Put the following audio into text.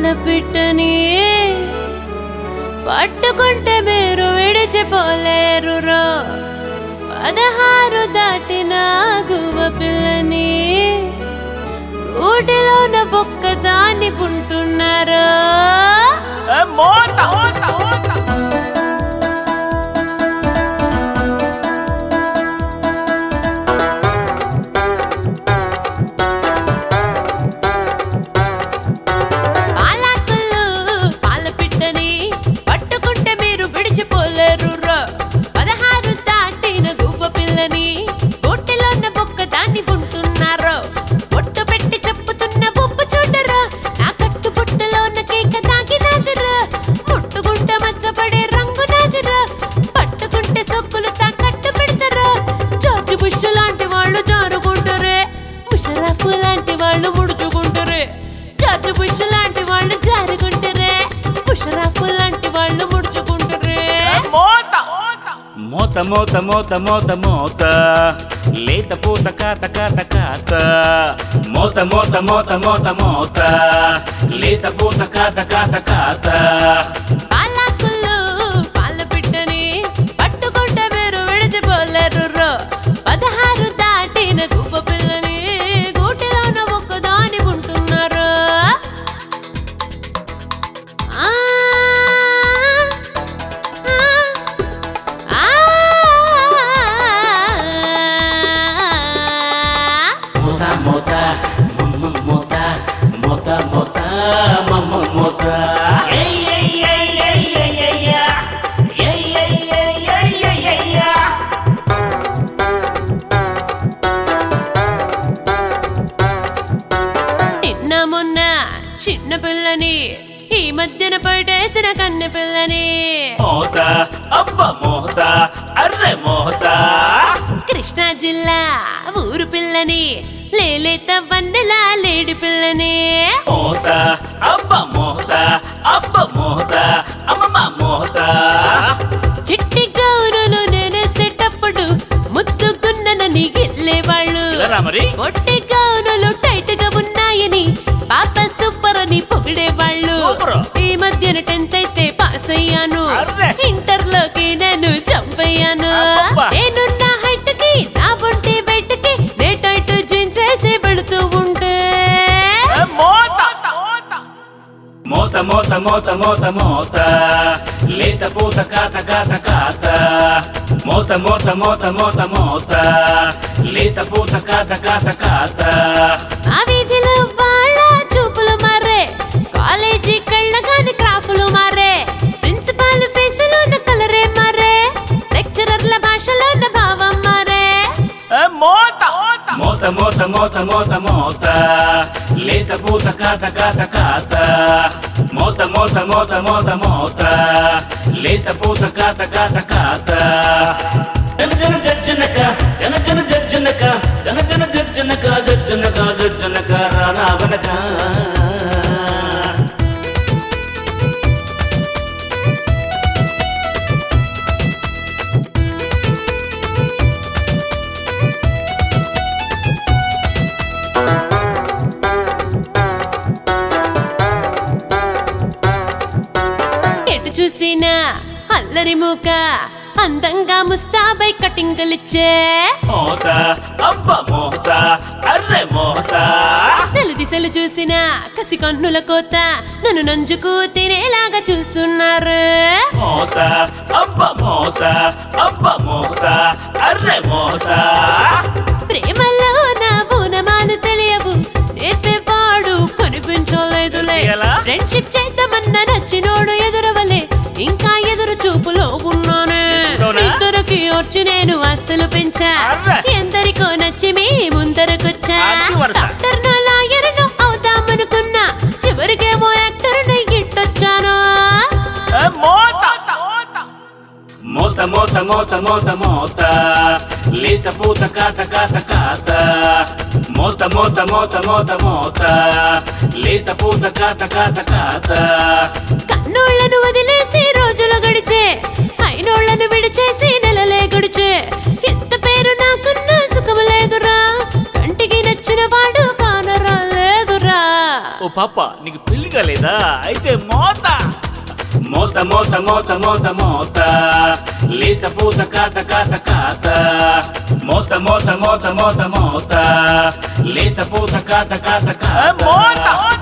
పిట్టని పట్టుకుంటే మీరు విడిచిపోలేరురో పదహారు దాటిన గువ్వ పిల్లని ఊటిలోన బొక్క దాన్ని కుంటున్నారో ఏ, మోత మోత మోత పాలాకులు పాల పిట్టని పట్టుకుంటే మీరు విడిచిపోలేరు పదహారు దాటిన గువ్వ పిల్లని గొట్టెలోన్న బొక్క దాన్ని ఉంటున్నారు బొట్టు పెట్టి చెప్పుతున్న బొప్పు చూడరా నా కట్టు బొట్టులోన కేక తాగినాదిరా ముట్టుకుంటే మచ్చపడే రంగు నాదిరా పట్టుకుంటే సొక్కులు తాకట్టు పెడతారా జార్జి బుష్ లాంటి వాళ్ళు జారుకుంటారే ముషరఫ్ లాంటి వాళ్ళు ముడుచుకుంటారే జార్జి బుష్ లాంటి వాళ్ళు జారుకుంటారే ముషరఫ్ లాంటి వాళ్ళు ముడుచుకుంటారే ఏ, మోత మోత మోత మోత మోత మోత లేత పూత కాత కాత కాత మోత మోత మోత మోత మోత లేత పూత కాత కాత కాత పాలకులు పాల పిట్టని పట్టుకుంటే మీరు విడిచిపోలేరు రో. పదహారు దాటిన గువ్వ పిల్లని గూటిలోన ఒక్కదాని ఉంటున్నారు ఆ, ఆ, ఆ. మోత మోత మమ్మ మోత మోత మోత మమ్మ మోత ఏయ్, ఏయ్, ఏయ్, ఏయ్, ఏయ్, ఏయ్, యా. ఏయ్, ఏయ్, ఏయ్, ఏయ్, ఏయ్, ఏయ్, యా. నిన్న మొన్న చిన్న పిల్లని ఈ మధ్యన పడేసిన కన్నె పిల్లని మోత అబ్బ మోత అర్రె మోత కృష్ణా జిల్లా ఊరు పిల్లని లేలేత వన్నెలా లేడి పిల్లని మోత అబ్బ మోత అబ్బ మోత అమ్మమ్మ మోత చిట్టి గౌరులు నేనేసేటప్పుడు ముద్దుగున్ననని గిల్లేవాళ్ళు ఇలారా మరి పొట్టి గౌనులు టైట్ గా ఉన్నాయని పాప సూపర్ అని పొగిడేవాళ్ళు సూపరు. ఈ మధ్యన టెన్త్ అయితే పాస్ అయ్యాను అర్రే. ఇంటర్ లోకి నేను జంప్ అయ్యాను అబ్బబ్బా. నేనున్న హైట్ కి నా బొంటి బయటకి నే టైట్ జీన్స్ వేసి పెడుతూ ఉంటే ఏ, మోత మోత మోత మోత మోత మోత లేత పూత కాత కాత కాత మోత మోత మోత మోత మోత లేత పూత కాత కాత కాత ఆ వీధిలో వాళ్ళ చూపులు మారే కాలేజీ కళ్ళగాని క్రాఫ్లు మారే ప్రిన్సిపాల్ ఫేసులో కలరే మారే లెక్చరర్ల భాషలో భావం మారే మోత మోత మోత మోత మోత మోత లేత పూత కాత కాత కాత మోత మోత మోత మోత మోత లేత పూత కాత కాత కాత జన జన జజ్జనక జన జన జజ్జనక జన జన జజ్జనక జజ్జనక జజ్జనక రానావనక ఎటు చూసినా అల్లరి మూక అందంగా ముస్తాబై కటింగులిచ్చే మోత అబ్బ మోత అర్రె మోత నెల దిశలు చూసినా కసి కన్నుల కోత నన్ను నంజుకు తినేలాగా చూస్తున్నారు మోత అబ్బ మోత అబ్బ మోత అర్రె మోత ప్రేమలో నా బూనమాలు తెలియవు నేర్పేవాడు కనిపించలేదులే ఎలా? ఫ్రెండ్షిప్ చేద్దామన్న నచ్చినోడు ఎదురవలే ఇంకా ఎదురు చూపులో ఉన్నానే నిజంగానా? ఇద్దరికి వచ్చి నేను ఆస్తులు పెంచా అర్రే. ఎందరికో నచ్చి మీ ముందరకొచ్చా అది వరస. డాక్టర్ నో లాయర్ నో అవుతామనుకున్నా చివరికేమో యాక్టర్ నై గిట్టొచ్చాను మోత మోత మోత మోత మోత మోత లేత పూత కాత కాత కాత మోత మోత మోత మోత మోత లేత పూత కాత కాత కాత కన్నోళ్లను వదిలేసి రోజులు గడిచే అయినోళ్లను విడిచేసి నెలలే గడిచే ఎంత పేరు నాకున్న సుఖము లేదురా కంటికి నచ్చిన వాడు కానరా లేదురా ఓ పాప నీకు పెళ్లి కాలేదా అయితే మోత మోత మోత మోత మోత మోత లేత పూత కాత కాత కాత మోత మోత మోత మోత మోత లేత పూత కాత కాత ఆ, కాత మోత